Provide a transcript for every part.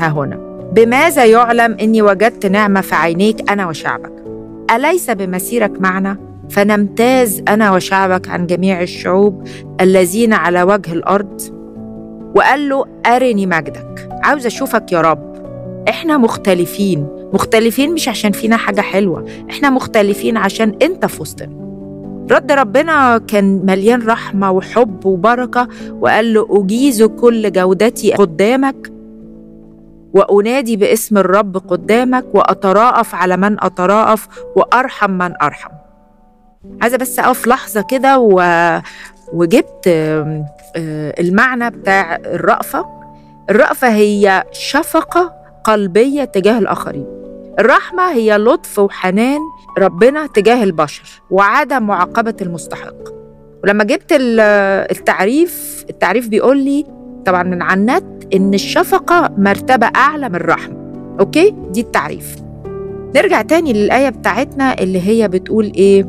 ها هنا بماذا يعلم إني وجدت نعمة في عينيك أنا وشعبك أليس بمسيرك معنا فنمتاز أنا وشعبك عن جميع الشعوب الذين على وجه الأرض وقال له أرني مجدك عاوز أشوفك يا رب إحنا مختلفين مختلفين مش عشان فينا حاجة حلوة إحنا مختلفين عشان أنت في وسطنا رد ربنا كان مليان رحمة وحب وبركة وقال له أجيز كل جودتي قدامك وأنادي باسم الرب قدامك وأتراءف على من أتراءف وأرحم من أرحم عايزة بس أقف لحظة كده و... وجبت المعنى بتاع الرأفة الرأفة هي شفقة قلبية تجاه الآخرين الرحمة هي لطف وحنان ربنا تجاه البشر وعدم معاقبة المستحق ولما جبت التعريف التعريف بيقول لي طبعا من على النت إن الشفقة مرتبة أعلى من الرحمة أوكي دي التعريف نرجع تاني للآية بتاعتنا اللي هي بتقول إيه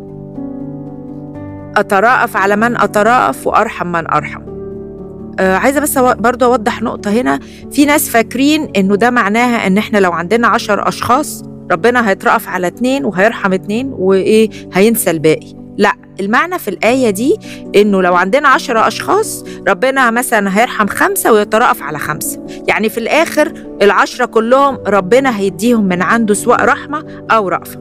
أتراءف على من أتراءف وأرحم من أرحم آه عايزة بس برضو أوضح نقطة هنا في ناس فاكرين إنه ده معناها إن إحنا لو عندنا عشر أشخاص ربنا هيترأف على اتنين وهيرحم اتنين وإيه هينسى الباقي لا المعنى في الآية دي إنه لو عندنا عشرة أشخاص ربنا مثلا هيرحم خمسة ويترأف على خمسة يعني في الآخر العشرة كلهم ربنا هيديهم من عنده سواء رحمة أو رأفة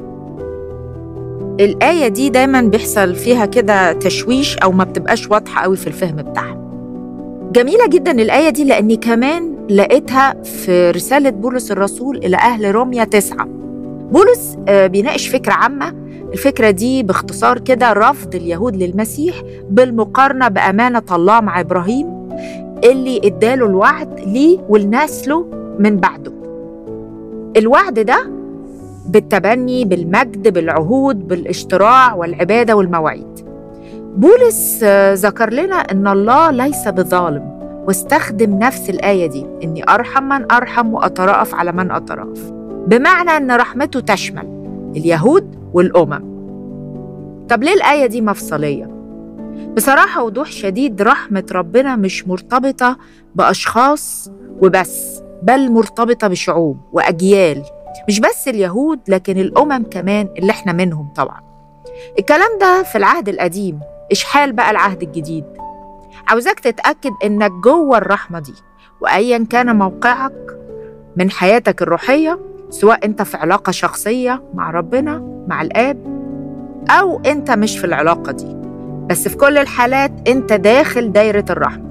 الآية دي دايما بيحصل فيها كده تشويش أو ما بتبقاش واضحة قوي في الفهم بتاعها جميلة جدا الآية دي لأني كمان لقيتها في رسالة بولس الرسول إلى أهل روميا تسعة بولس بيناقش فكرة عامة الفكرة دي باختصار كده رفض اليهود للمسيح بالمقارنة بأمانة الله مع إبراهيم اللي اداله الوعد ليه ولنسله من بعده الوعد ده بالتبني بالمجد بالعهود بالاشتراع والعبادة والمواعيد بولس ذكر لنا ان الله ليس بظالم واستخدم نفس الايه دي اني ارحم من ارحم واتراءف على من اتراءف بمعنى ان رحمته تشمل اليهود والامم طب ليه الايه دي مفصليه بصراحه وضوح شديد رحمه ربنا مش مرتبطه باشخاص وبس بل مرتبطه بشعوب واجيال مش بس اليهود لكن الامم كمان اللي احنا منهم طبعا الكلام ده في العهد القديم إشحال بقى العهد الجديد عاوزاك تتأكد إنك جوه الرحمة دي وأيا كان موقعك من حياتك الروحية سواء أنت في علاقة شخصية مع ربنا مع الآب أو أنت مش في العلاقة دي بس في كل الحالات أنت داخل دايرة الرحمة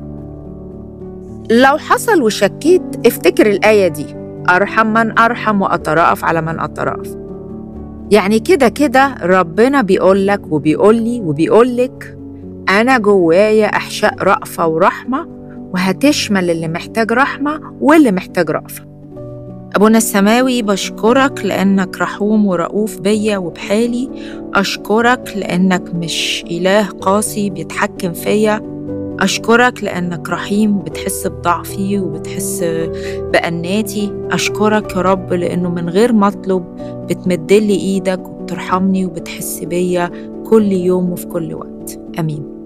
لو حصل وشكيت افتكر الآية دي أرحم من أرحم وأتراءف على من أتراءف يعني كده كده ربنا بيقول لك وبيقول لي وبيقول لك أنا جوايا أحشاء رأفة ورحمة وهتشمل اللي محتاج رحمة واللي محتاج رأفة أبونا السماوي بشكرك لأنك رحوم ورؤوف بيا وبحالي أشكرك لأنك مش إله قاسي بيتحكم فيا أشكرك لأنك رحيم وبتحس بضعفي وبتحس بأناتي أشكرك يا رب لأنه من غير ما أطلب بتمدلي إيدك وبترحمني وبتحس بيا كل يوم وفي كل وقت آمين